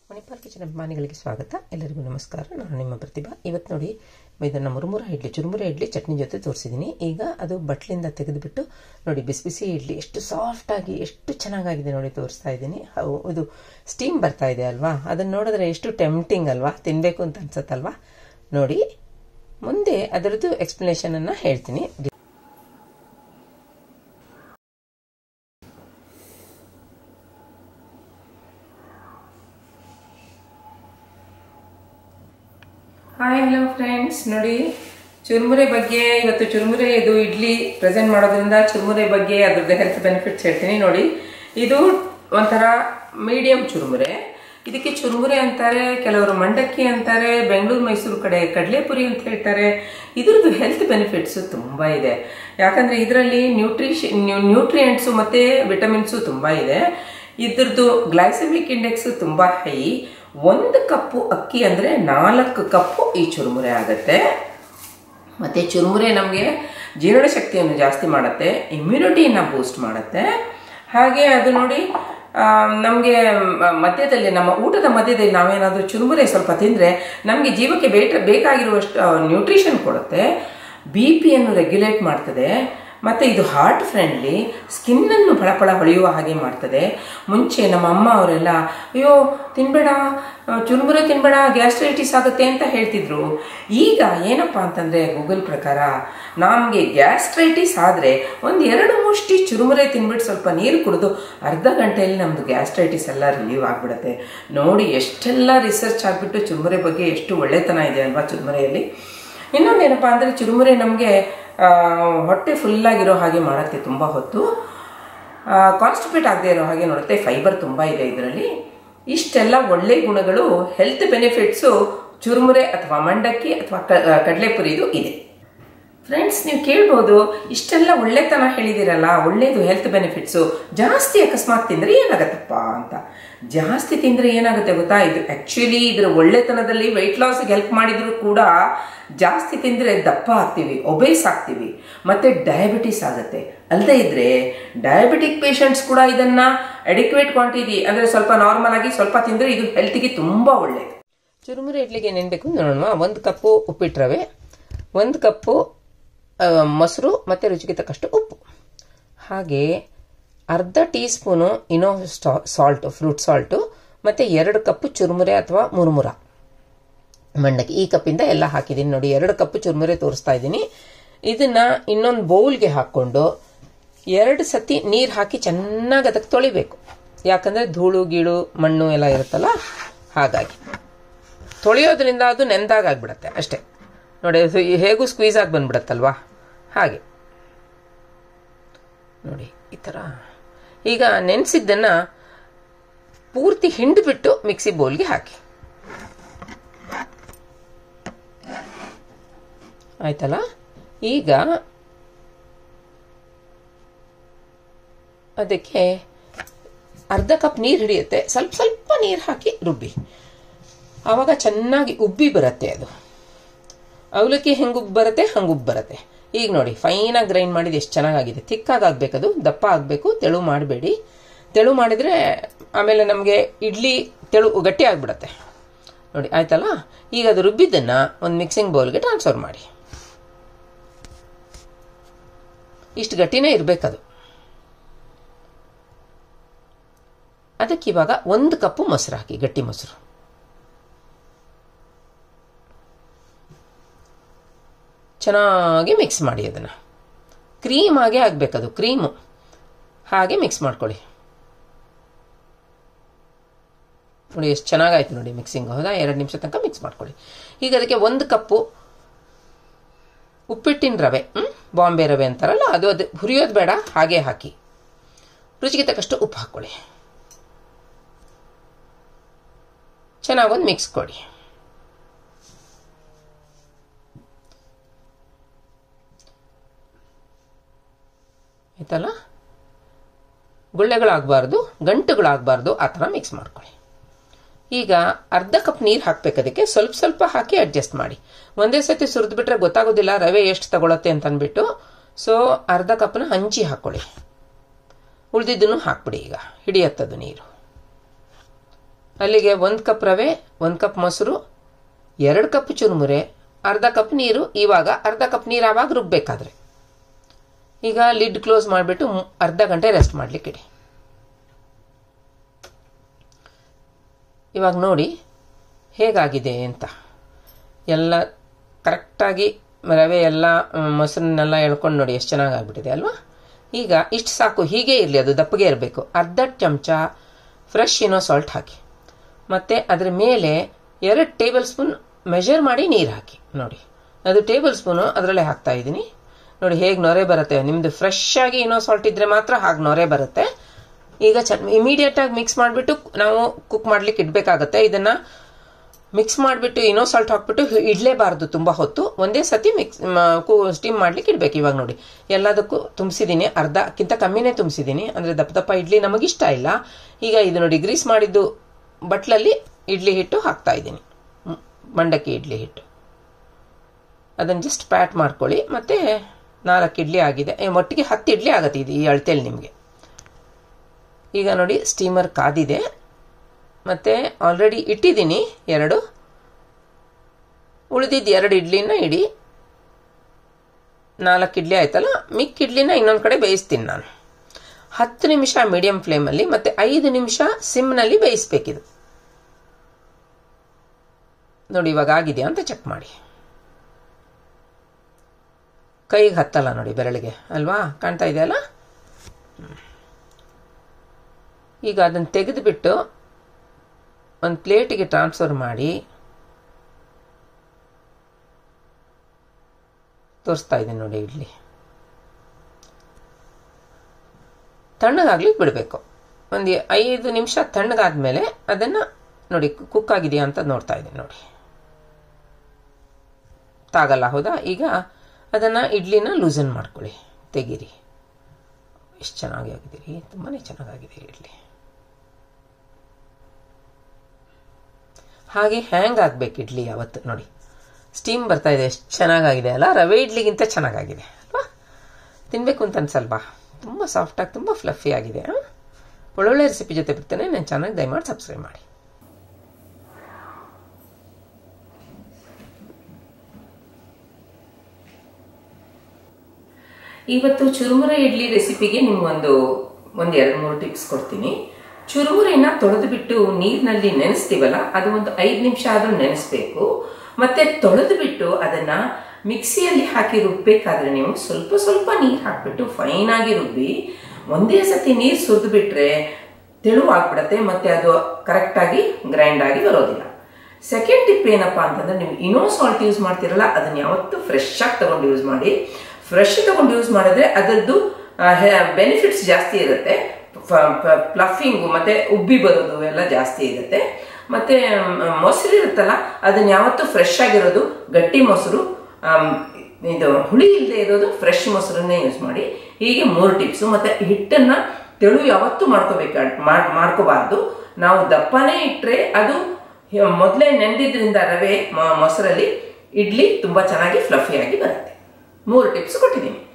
Manipal kitchen ಅಭಿಮಾನಿಗಳಿಗೆ ಸ್ವಾಗತ ಎಲ್ಲರಿಗೂ ನಮಸ್ಕಾರ ನಾನು ನಿಮ್ಮ ಪ್ರತಿಭಾ ಇವತ್ತು ನೋಡಿ ಇದನ್ನು ಮುರುಮುರ ಇಡ್ಲಿ ಚುರುಮುರ ಇಡ್ಲಿ ಚಟ್ನಿ ಜೊತೆ ತೋರಿಸಿದ್ದೀನಿ ಈಗ ಅದು ಬಟ್ಲಿಂದ ತೆಗೆದುಬಿಟ್ಟು ನೋಡಿ ಬಿಸಿ ಬಿಸಿ ಇಡ್ಲಿ ಎಷ್ಟು ಸಾಫ್ಟಾಗಿ ಎಷ್ಟು ಚೆನ್ನಾಗಾಗಿದೆ ನೋಡಿ ತೋರಿಸ್ತಾ ಇದ್ದೀನಿ ಹೌ- ಇದು ಸ್ಟೀಮ್ ಬರ್ತಾ ಇದೆ ಅಲ್ವಾ ಅದನ್ನು ನೋಡಿದ್ರೆ ಎಷ್ಟು ಟೆಂಪ್ಟಿಂಗ್ ಅಲ್ವಾ ತಿನ್ನಬೇಕು ಅಂತ ಅನ್ಸತ್ತಲ್ವಾ ನೋಡಿ ಮುಂದೆ ಅದರದ್ದು ಎಕ್ಸ್ಪ್ಲನೇಷನನ್ನು ಹೇಳ್ತೀನಿ ಹಾಯ್ ಹಲೋ ಫ್ರೆಂಡ್ಸ್ ನೋಡಿ ಚುರುಮುರೆ ಬಗ್ಗೆ ಇವತ್ತು ಚುರುಮುರೆ ಇದು ಇಡ್ಲಿ ಪ್ರೆಸೆಂಟ್ ಮಾಡೋದ್ರಿಂದ ಚುರುಮುರೆ ಬಗ್ಗೆ ಅದ್ರದ್ದು ಹೆಲ್ತ್ ಬೆನಿಫಿಟ್ಸ್ ಹೇಳ್ತೀನಿ ನೋಡಿ ಇದು ಒಂಥರ ಮೀಡಿಯಂ ಚುರುಮುರೆ ಇದಕ್ಕೆ ಚುರುಮುರೆ ಅಂತಾರೆ ಕೆಲವರು ಮಂಡಕ್ಕಿ ಅಂತಾರೆ ಬೆಂಗಳೂರು ಮೈಸೂರು ಕಡೆ ಕಡಲೆಪುರಿ ಅಂತ ಹೇಳ್ತಾರೆ ಇದ್ರದ್ದು ಹೆಲ್ತ್ ಬೆನಿಫಿಟ್ಸು ತುಂಬ ಇದೆ ಯಾಕಂದರೆ ಇದರಲ್ಲಿ ನ್ಯೂಟ್ರಿಷನ್ ನ್ಯೂಟ್ರಿಯೆಂಟ್ಸು ಮತ್ತು ವಿಟಮಿನ್ಸು ತುಂಬ ಇದೆ ಇದ್ರದ್ದು ಗ್ಲೈಸಮಿಕ್ ಇಂಡೆಕ್ಸ್ ತುಂಬ ಹೈ ಒಂದು ಕಪ್ಪು ಅಕ್ಕಿ ಅಂದರೆ ನಾಲ್ಕು ಕಪ್ಪು ಈ ಚುರುಮುರೆ ಆಗುತ್ತೆ ಮತ್ತು ಚುರುಮುರೆ ನಮಗೆ ಜೀರ್ಣಶಕ್ತಿಯನ್ನು ಜಾಸ್ತಿ ಮಾಡುತ್ತೆ ಇಮ್ಯುನಿಟಿಯನ್ನು ಬೂಸ್ಟ್ ಮಾಡುತ್ತೆ ಹಾಗೆ ಅದು ನೋಡಿ ನಮಗೆ ಮಧ್ಯದಲ್ಲಿ ನಮ್ಮ ಊಟದ ಮಧ್ಯದಲ್ಲಿ ನಾವೇನಾದರೂ ಚುರುಮುರೆ ಸ್ವಲ್ಪ ತಿಂದರೆ ನಮಗೆ ಜೀವಕ್ಕೆ ಬೇಟ ಬೇಕಾಗಿರುವಷ್ಟು ನ್ಯೂಟ್ರಿಷನ್ ಕೊಡುತ್ತೆ ಬಿ ಪಿಯನ್ನು ರೆಗ್ಯುಲೇಟ್ ಮಾಡ್ತದೆ ಮತ್ತು ಇದು ಹಾರ್ಟ್ ಫ್ರೆಂಡ್ಲಿ ಸ್ಕಿನ್ನನ್ನು ಫಳಫಳ ಹೊಳೆಯುವ ಹಾಗೆ ಮಾಡ್ತದೆ ಮುಂಚೆ ನಮ್ಮ ಅಮ್ಮ ಅವರೆಲ್ಲ ಅಯ್ಯೋ ತಿನ್ಬೇಡ ಚುರುಮುರೆ ತಿನ್ಬೇಡ ಗ್ಯಾಸ್ಟ್ರೈಟಿಸ್ ಆಗುತ್ತೆ ಅಂತ ಹೇಳ್ತಿದ್ರು ಈಗ ಏನಪ್ಪ ಅಂತಂದರೆ ಗೂಗಲ್ ಪ್ರಕಾರ ನಮಗೆ ಗ್ಯಾಸ್ಟ್ರೈಟಿಸ್ ಆದರೆ ಒಂದು ಎರಡು ಮುಷ್ಟಿ ಚುರುಮುರೆ ತಿನ್ಬಿಟ್ಟು ಸ್ವಲ್ಪ ನೀರು ಕುಡಿದು ಅರ್ಧ ಗಂಟೆಯಲ್ಲಿ ನಮ್ಮದು ಗ್ಯಾಸ್ಟ್ರೈಟಿಸ್ ಎಲ್ಲ ರಿಲೀವ್ ಆಗಿಬಿಡುತ್ತೆ ನೋಡಿ ಎಷ್ಟೆಲ್ಲ ರಿಸರ್ಚ್ ಆಗಿಬಿಟ್ಟು ಚುರುಮುರೆ ಬಗ್ಗೆ ಎಷ್ಟು ಒಳ್ಳೆತನ ಇದೆ ಅಲ್ವಾ ಚುರುಮುರೆಯಲ್ಲಿ ಇನ್ನೊಂದೇನಪ್ಪ ಅಂದರೆ ಚುರುಮುರೆ ನಮಗೆ ಹೊಟ್ಟೆ ಫುಲ್ಲಾಗಿರೋ ಹಾಗೆ ಮಾಡುತ್ತೆ ತುಂಬ ಹೊತ್ತು ಕಾನ್ಸ್ಟಿಪೇಟ್ ಆಗದೆ ಇರೋ ಹಾಗೆ ನೋಡುತ್ತೆ ಫೈಬರ್ ತುಂಬ ಇದೆ ಇದರಲ್ಲಿ ಇಷ್ಟೆಲ್ಲ ಒಳ್ಳೆ ಗುಣಗಳು ಹೆಲ್ತ್ ಬೆನಿಫಿಟ್ಸು ಚುರುಮುರೆ ಅಥವಾ ಮಂಡಕ್ಕಿ ಅಥವಾ ಕಡಲೆಪುರಿದು ಇದೆ ಫ್ರೆಂಡ್ಸ್ ನೀವು ಕೇಳ್ಬೋದು ಇಷ್ಟೆಲ್ಲ ಒಳ್ಳೆತನ ಹೇಳಿದಿರಲ್ಲ ಒಳ್ಳೇದು ಹೆಲ್ತ್ ಬೆನಿಫಿಟ್ಸು ಜಾಸ್ತಿ ಅಕಸ್ಮಾತ್ ತಿಂದರೆ ಏನಾಗತ್ತಪ್ಪ ಅಂತ ಜಾಸ್ತಿ ತಿಂದರೆ ಏನಾಗುತ್ತೆ ಗೊತ್ತಾ ಇದು ಆ್ಯಕ್ಚುಲಿ ಇದರ ಒಳ್ಳೆತನದಲ್ಲಿ ವೆಯ್ಟ್ ಲಾಸ್ಗೆ ಹೆಲ್ಪ್ ಮಾಡಿದರೂ ಕೂಡ ಜಾಸ್ತಿ ತಿಂದರೆ ದಪ್ಪ ಆಗ್ತೀವಿ ಒಬೇಸ್ ಆಗ್ತೀವಿ ಮತ್ತು ಡಯಾಬಿಟಿಸ್ ಆಗುತ್ತೆ ಅಲ್ಲದೆ ಇದ್ದರೆ ಡಯಾಬಿಟಿಕ್ ಪೇಷಂಟ್ಸ್ ಕೂಡ ಇದನ್ನು ಅಡಿಕ್ವೇಟ್ ಕ್ವಾಂಟಿಟಿ ಅಂದರೆ ಸ್ವಲ್ಪ ನಾರ್ಮಲ್ ಆಗಿ ಸ್ವಲ್ಪ ತಿಂದರೆ ಇದು ಹೆಲ್ತಿಗೆ ತುಂಬ ಒಳ್ಳೆಯದು ಚುರುಮುರಿ ಇಡ್ಲಿಗೆ ಏನೇನು ಬೇಕು ನೋಡೋಣ ಒಂದು ಕಪ್ಪು ಉಪ್ಪಿಟ್ಟು ರವೆ ಒಂದು ಕಪ್ಪು ಮೊಸರು ಮತ್ತು ರುಚಿಗೆ ತಕ್ಕಷ್ಟು ಉಪ್ಪು ಹಾಗೆ ಅರ್ಧ teaspoon Eno salt fruit salt ಮತ್ತು ಎರಡು ಕಪ್ಪು ಚುರುಮುರೆ ಅಥವಾ ಮುರುಮುರ ಮಂಡಕ್ಕಿ ಈ ಕಪ್ಪಿಂದ ಎಲ್ಲ ಹಾಕಿದ್ದೀನಿ ನೋಡಿ ಎರಡು ಕಪ್ಪು ಚುರುಮುರೆ ತೋರಿಸ್ತಾ ಇದ್ದೀನಿ ಇದನ್ನ ಇನ್ನೊಂದು ಬೌಲ್ಗೆ ಹಾಕ್ಕೊಂಡು ಎರಡು ಸತಿ ನೀರು ಹಾಕಿ ಚೆನ್ನಾಗಿ ಅದಕ್ಕೆ ತೊಳಿಬೇಕು ಯಾಕಂದರೆ ಧೂಳು ಗೀಳು ಮಣ್ಣು ಎಲ್ಲ ಇರುತ್ತಲ್ಲ ಹಾಗಾಗಿ ತೊಳೆಯೋದ್ರಿಂದ ಅದು ನೆಂದಾಗ್ಬಿಡತ್ತೆ ಅಷ್ಟೇ ನೋಡಿ ಅದು ಹೇಗೂ ಸ್ಕ್ವೀಸ್ ಆಗಿ ಬಂದ್ಬಿಡತ್ತಲ್ವಾ ಹಾಗೆ ನೋಡಿ ಈ ಥರ ಈಗ ನೆನೆಸಿದ್ದನ್ನು ಪೂರ್ತಿ ಹಿಂಡ್ಬಿಟ್ಟು ಮಿಕ್ಸಿ ಬೌಲ್ಗೆ ಹಾಕಿ ಆಯ್ತಲ್ಲ ಈಗ ಅದಕ್ಕೆ ಅರ್ಧ ಕಪ್ ನೀರು ಹಿಡಿಯುತ್ತೆ ಸ್ವಲ್ಪ ಸ್ವಲ್ಪ ನೀರು ಹಾಕಿ ರುಬ್ಬಿ ಆವಾಗ ಚೆನ್ನಾಗಿ ಉಬ್ಬಿ ಬರುತ್ತೆ ಅದು ಅವಲಕ್ಕಿ ಹೆಂಗೆ ಉಬ್ಬು ಬರುತ್ತೆ ಹಂಗೆ ಉಬ್ಬು ಬರುತ್ತೆ ಈಗ ನೋಡಿ ಫೈನಾಗಿ ಗ್ರೈಂಡ್ ಮಾಡಿದ್ದು ಎಷ್ಟು ಚೆನ್ನಾಗಾಗಿದೆ ತಿಕ್ಕಾಗಿ ಆಗಬೇಕದು ದಪ್ಪ ಆಗಬೇಕು ತೆಳು ಮಾಡಬೇಡಿ ತೆಳು ಮಾಡಿದರೆ ಆಮೇಲೆ ನಮಗೆ ಇಡ್ಲಿ ತೆಳು ಗಟ್ಟಿ ಆಗಿಬಿಡತ್ತೆ ನೋಡಿ ಆಯ್ತಲ್ಲ ಈಗ ಅದು ರುಬ್ಬಿದ್ದನ್ನು ಒಂದು ಮಿಕ್ಸಿಂಗ್ ಬೌಲ್ಗೆ ಟ್ರಾನ್ಸ್ಫರ್ ಮಾಡಿ ಇಷ್ಟು ಗಟ್ಟಿನೇ ಇರಬೇಕದು ಅದಕ್ಕೆ ಇವಾಗ ಒಂದು ಕಪ್ಪು ಮೊಸರು ಹಾಕಿ ಗಟ್ಟಿ ಮೊಸರು ಚೆನ್ನಾಗಿ ಮಿಕ್ಸ್ ಮಾಡಿ ಅದನ್ನು ಕ್ರೀಮ್ ಆಗೇ ಆಗಬೇಕದು ಕ್ರೀಮು ಹಾಗೆ ಮಿಕ್ಸ್ ಮಾಡ್ಕೊಳ್ಳಿ ನೋಡಿ ಎಷ್ಟು ಚೆನ್ನಾಗಾಯ್ತು ನೋಡಿ ಮಿಕ್ಸಿಂಗ್ ಹೌದಾ ಎರಡು ನಿಮಿಷ ತನಕ ಮಿಕ್ಸ್ ಮಾಡ್ಕೊಳ್ಳಿ ಈಗ ಅದಕ್ಕೆ ಒಂದು ಕಪ್ಪು ಉಪ್ಪಿಟ್ಟಿನ ರವೆ ಬಾಂಬೆ ರವೆ ಅಂತಾರಲ್ಲ ಅದು ಅದು ಹುರಿಯೋದು ಬೇಡ ಹಾಗೆ ಹಾಕಿ ರುಚಿಗೆ ತಕ್ಕಷ್ಟು ಉಪ್ಪು ಹಾಕ್ಕೊಳ್ಳಿ ಚೆನ್ನಾಗೊಂದು ಮಿಕ್ಸ್ ಕೊಡಿ ಆಯ್ತಲ್ಲ ಗುಳ್ಳೆಗಳಾಗಬಾರ್ದು ಗಂಟುಗಳಾಗಬಾರ್ದು ಆ ಥರ ಮಿಕ್ಸ್ ಮಾಡ್ಕೊಳ್ಳಿ ಈಗ ಅರ್ಧ ಕಪ್ ನೀರು ಹಾಕ್ಬೇಕು ಅದಕ್ಕೆ ಸ್ವಲ್ಪ ಸ್ವಲ್ಪ ಹಾಕಿ ಅಡ್ಜಸ್ಟ್ ಮಾಡಿ ಒಂದೇ ಸತಿ ಸುರಿದು ಬಿಟ್ರೆ ಗೊತ್ತಾಗೋದಿಲ್ಲ ರವೆ ಎಷ್ಟು ತಗೊಳತ್ತೆ ಅಂತ ಅಂದ್ಬಿಟ್ಟು ಸೊ ಅರ್ಧ ಕಪ್ನ ಹಂಚಿ ಹಾಕ್ಕೊಳ್ಳಿ ಉಳಿದಿದ್ದನ್ನು ಹಾಕ್ಬಿಡಿ ಈಗ ಹಿಡಿಯತ್ತದು ನೀರು ಅಲ್ಲಿಗೆ ಒಂದು ಕಪ್ ರವೆ ಒಂದು ಕಪ್ ಮೊಸರು ಎರಡು ಕಪ್ ಚುರುಮುರೆ ಅರ್ಧ ಕಪ್ ನೀರು ಇವಾಗ ಅರ್ಧ ಕಪ್ ನೀರು ಆವಾಗ ರುಬ್ಬೇಕಾದ್ರೆ ಈಗ ಲಿಡ್ ಕ್ಲೋಸ್ ಮಾಡಿಬಿಟ್ಟು ಅರ್ಧ ಗಂಟೆ ರೆಸ್ಟ್ ಮಾಡಲಿಕ್ಕೆ ಇಡಿ ಇವಾಗ ನೋಡಿ ಹೇಗಾಗಿದೆ ಅಂತ ಎಲ್ಲ ಕರೆಕ್ಟಾಗಿ ರವೆ ಎಲ್ಲ ಮೊಸರನ್ನೆಲ್ಲ ಎಳ್ಕೊಂಡು ನೋಡಿ ಎಷ್ಟು ಚೆನ್ನಾಗಿ ಆಗ್ಬಿಟ್ಟಿದೆ ಅಲ್ವಾ ಈಗ ಇಷ್ಟು ಸಾಕು ಹೀಗೆ ಇರಲಿ ಅದು ದಪ್ಪಗೆ ಇರಬೇಕು ಅರ್ಧ ಚಮಚ ಫ್ರೆಶ್ ಇನೋ ಸಾಲ್ಟ್ ಹಾಕಿ ಮತ್ತು ಅದ್ರ ಮೇಲೆ ಎರಡು ಟೇಬಲ್ ಸ್ಪೂನ್ ಮೆಷರ್ ಮಾಡಿ ನೀರು ಹಾಕಿ ನೋಡಿ ಅದು ಟೇಬಲ್ ಸ್ಪೂನು ಅದರಲ್ಲೇ ಹಾಕ್ತಾ ಇದ್ದೀನಿ ನೋಡಿ ಹೇಗೆ ನೊರೆ ಬರುತ್ತೆ ನಿಮ್ಮದು ಫ್ರೆಶ್ ಆಗಿ ಇನೋ ಸಾಲ್ಟ್ ಇದ್ರೆ ಮಾತ್ರ ಹಾಗೆ ನೊರೆ ಬರುತ್ತೆ ಈಗ ಚ ಇಮಿಡಿಯೇಟ್ ಆಗಿ ಮಿಕ್ಸ್ ಮಾಡಿಬಿಟ್ಟು ನಾವು ಕುಕ್ ಮಾಡ್ಲಿಕ್ಕೆ ಇಡಬೇಕಾಗತ್ತೆ ಇದನ್ನ ಮಿಕ್ಸ್ ಮಾಡಿಬಿಟ್ಟು ಇನೋ ಸಾಲ್ಟ್ ಹಾಕ್ಬಿಟ್ಟು ಇಡಲೇಬಾರ್ದು ತುಂಬ ಹೊತ್ತು ಒಂದೇ ಸತಿ ಮಿಕ್ಸ್ ಸ್ಟೀಮ್ ಮಾಡ್ಲಿಕ್ಕೆ ಇಡ್ಬೇಕು ಇವಾಗ ನೋಡಿ ಎಲ್ಲದಕ್ಕೂ ತುಂಬಿಸಿದ್ದೀನಿ ಅರ್ಧಕ್ಕಿಂತ ಕಮ್ಮಿನೇ ತುಂಬಿಸಿದ್ದೀನಿ ಅಂದರೆ ದಪ್ಪ ದಪ್ಪ ಇಡ್ಲಿ ನಮಗಿಷ್ಟ ಇಲ್ಲ ಈಗ ಇದು ನೋಡಿ ಗ್ರೀಸ್ ಮಾಡಿದ್ದು ಬಟ್ಲಲ್ಲಿ ಇಡ್ಲಿ ಹಿಟ್ಟು ಹಾಕ್ತಾ ಇದ್ದೀನಿ ಮಂಡಕ್ಕಿ ಇಡ್ಲಿ ಹಿಟ್ಟು ಅದನ್ನು ಜಸ್ಟ್ ಪ್ಯಾಟ್ ಮಾಡ್ಕೊಳ್ಳಿ ಮತ್ತೆ ನಾಲ್ಕು ಇಡ್ಲಿ ಆಗಿದೆ ಒಟ್ಟಿಗೆ ಹತ್ತು ಇಡ್ಲಿ ಆಗತ್ತೆ ಇದು ಈ ಅಳತೆಯಲ್ಲಿ ನಿಮಗೆ ಈಗ ನೋಡಿ ಸ್ಟೀಮರ್ ಕಾದಿದೆ ಮತ್ತು ಆಲ್ರೆಡಿ ಇಟ್ಟಿದ್ದೀನಿ ಎರಡು ಉಳಿದಿದ್ದು ಎರಡು ಇಡ್ಲಿನ ಇಡಿ ನಾಲ್ಕು ಇಡ್ಲಿ ಆಯ್ತಲ್ಲ ಮಿಕ್ಕ ಇಡ್ಲಿನ ಇನ್ನೊಂದು ಕಡೆ ಬೇಯಿಸ್ತೀನಿ ನಾನು ಹತ್ತು ನಿಮಿಷ ಮೀಡಿಯಂ ಫ್ಲೇಮಲ್ಲಿ ಮತ್ತು ಐದು ನಿಮಿಷ ಸಿಮ್ನಲ್ಲಿ ಬೇಯಿಸ್ಬೇಕಿದು ನೋಡಿ ಇವಾಗ ಆಗಿದೆಯಾ ಅಂತ ಚೆಕ್ ಮಾಡಿ ಕೈಗೆ ಹತ್ತಲ್ಲ ನೋಡಿ ಬೆರಳಿಗೆ ಅಲ್ವಾ ಕಾಣ್ತಾ ಇದೆಯಲ್ಲ ಈಗ ಅದನ್ನು ತೆಗೆದುಬಿಟ್ಟು ಒಂದು ಪ್ಲೇಟಿಗೆ ಟ್ರಾನ್ಸ್ಫರ್ ಮಾಡಿ ತೋರಿಸ್ತಾ ಇದ್ದೀನಿ ನೋಡಿ ಇಡ್ಲಿ ತಣ್ಣಗಾಗ್ಲಿಕ್ಕೆ ಬಿಡಬೇಕು ಒಂದು ಐದು ನಿಮಿಷ ತಣ್ಣಗಾದ್ಮೇಲೆ ಅದನ್ನು ನೋಡಿ ಕುಕ್ ಆಗಿದೆಯಾ ಅಂತ ನೋಡ್ತಾ ಇದ್ದೀನಿ ನೋಡಿ ತಾಗಲ್ಲ ಹೌದಾ ಈಗ ಅದನ್ನು ಇಡ್ಲಿನ ಲೂಸನ್ ಮಾಡ್ಕೊಳ್ಳಿ ತೆಗೀರಿ ಎಷ್ಟು ಚೆನ್ನಾಗಿ ಆಗಿದ್ದೀರಿ ತುಂಬಾ ಚೆನ್ನಾಗಾಗಿದೆ ಇಡ್ಲಿ ಹಾಗೆ ಹ್ಯಾಂಗ್ ಆಗ್ಬೇಕು ಇಡ್ಲಿ ಯಾವತ್ತು ನೋಡಿ ಸ್ಟೀಮ್ ಬರ್ತಾ ಇದೆ ಎಷ್ಟು ಚೆನ್ನಾಗಾಗಿದೆ ಅಲ್ಲ ರವೆ ಇಡ್ಲಿಗಿಂತ ಚೆನ್ನಾಗಾಗಿದೆ ಅಲ್ವಾ ತಿನ್ನಬೇಕು ಅಂತ ಅನ್ಸಲ್ವಾ ತುಂಬ ಸಾಫ್ಟಾಗಿ ತುಂಬ ಫ್ಲಫಿ ಆಗಿದೆ ಒಳ್ಳೊಳ್ಳೆ ರೆಸಿಪಿ ಜೊತೆ ಬರ್ತೇನೆ ನನ್ನ ಚಾನಲ್ ದಯಮಾಡಿ ಸಬ್ಸ್ಕ್ರೈಬ್ ಮಾಡಿ ಇವತ್ತು ಚುರುಮುರೆ ಇಡ್ಲಿ ರೆಸಿಪಿಗೆ ನಿಮ್ಗೊಂದು ಒಂದು ಎರಡು ಮೂರು ಟಿಪ್ಸ್ ಕೊಡ್ತೀನಿ ಚುರುಮುರಿನ ತೊಳೆದು ಬಿಟ್ಟು ನೀರಿನಲ್ಲಿ ನೆನೆಸ್ತೀವಲ್ಲ ಅದು ಒಂದು ಐದು ನಿಮಿಷ ಆದರೂ ನೆನೆಸ್ಬೇಕು ಮತ್ತೆ ತೊಳೆದು ಬಿಟ್ಟು ಅದನ್ನ ಮಿಕ್ಸಿಯಲ್ಲಿ ಹಾಕಿ ರುಬ್ಬೇಕಾದ್ರೆ ನೀವು ಸ್ವಲ್ಪ ಸ್ವಲ್ಪ ನೀರು ಹಾಕ್ಬಿಟ್ಟು ಫೈನ್ ಆಗಿ ರುಬ್ಬಿ ಒಂದೇ ಸತಿ ನೀರು ಸುರಿದು ಬಿಟ್ರೆ ತೆಳುವಾಗ್ಬಿಡತ್ತೆ ಮತ್ತೆ ಅದು ಕರೆಕ್ಟಾಗಿ ಗ್ರೈಂಡ್ ಆಗಿ ಬರೋದಿಲ್ಲ ಸೆಕೆಂಡ್ ಟಿಪ್ ಏನಪ್ಪಾ ಅಂತಂದ್ರೆ ನೀವು ಇನೋ ಸಾಲ್ಟ್ ಯೂಸ್ ಮಾಡ್ತಿರಲ್ಲ ಅದನ್ನ ಯಾವತ್ತೂ ಫ್ರೆಶ್ ಆಗಿ ತಗೊಂಡು ಯೂಸ್ ಮಾಡಿ ಫ್ರೆಶ್ ತಗೊಂಡು ಯೂಸ್ ಮಾಡಿದ್ರೆ ಅದರದ್ದು ಬೆನಿಫಿಟ್ಸ್ ಜಾಸ್ತಿ ಇರುತ್ತೆ ಪ್ಲಫಿಂಗು ಮತ್ತೆ ಉಬ್ಬಿ ಬರೋದು ಎಲ್ಲ ಜಾಸ್ತಿ ಇರುತ್ತೆ ಮತ್ತೆ ಮೊಸರು ಇರುತ್ತಲ್ಲ ಅದನ್ನ ಯಾವತ್ತೂ ಫ್ರೆಶ್ ಆಗಿರೋದು ಗಟ್ಟಿ ಮೊಸರು ಇದು ಹುಳಿ ಇಲ್ಲದೆ ಇರೋದು ಫ್ರೆಶ್ ಮೊಸರನ್ನೇ ಯೂಸ್ ಮಾಡಿ ಹೀಗೆ ಮೂರು ಟಿಪ್ಸು ಮತ್ತೆ ಹಿಟ್ಟನ್ನ ತೆಳು ಯಾವತ್ತೂ ಮಾಡ್ಕೋಬೇಕು ಮಾಡ್ಕೋಬಾರ್ದು ನಾವು ದಪ್ಪನೇ ಇಟ್ಟರೆ ಅದು ಮೊದಲೇ ನೆಂದಿದ್ರಿಂದ ರವೆ ಮೊಸರಲ್ಲಿ ಇಡ್ಲಿ ತುಂಬ ಚೆನ್ನಾಗಿ ಫ್ಲಫಿಯಾಗಿ ಬರುತ್ತೆ ಮೂರು ಟಿಪ್ಸ್ ಕೊಟ್ಟಿದ್ದೀನಿ